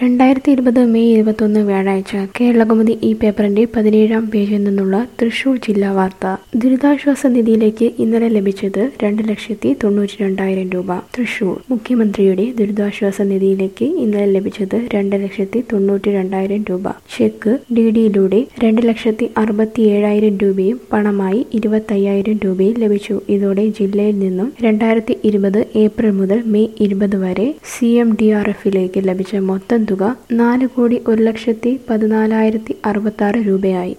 രണ്ടായിരത്തി ഇരുപത് മെയ് ഇരുപത്തൊന്ന് വ്യാഴാഴ്ച കേരളകൗമുദി ഈ പേപ്പറിന്റെ പതിനേഴാം പേജിൽ നിന്നുള്ള തൃശൂർ ജില്ലാ വാർത്ത ദുരിതാശ്വാസ നിധിയിലേക്ക് ഇന്നലെ ലഭിച്ചത് രണ്ട് ലക്ഷത്തി തൊണ്ണൂറ്റി രണ്ടായിരം രൂപ തൃശൂർ മുഖ്യമന്ത്രിയുടെ ദുരിതാശ്വാസ നിധിയിലേക്ക് ഇന്നലെ ലഭിച്ചത് രണ്ട് ലക്ഷത്തി തൊണ്ണൂറ്റി രണ്ടായിരം രൂപ ചെക്ക് ഡി ഡിയിലൂടെ രണ്ട് ലക്ഷത്തി അറുപത്തി ഏഴായിരം രൂപയും പണമായി ഇരുപത്തയ്യായിരം രൂപയും ലഭിച്ചു ഇതോടെ ജില്ലയിൽ നിന്നും രണ്ടായിരത്തി ഇരുപത് ഏപ്രിൽ മുതൽ മെയ് ഇരുപത് വരെ സി എം ഡി ആർ എഫിലേക്ക് ലഭിച്ച മൊത്തം തുക നാല് കോടി ഒരു ലക്ഷത്തി പതിനാലായിരത്തി അറുപത്തി ആറ് രൂപയായി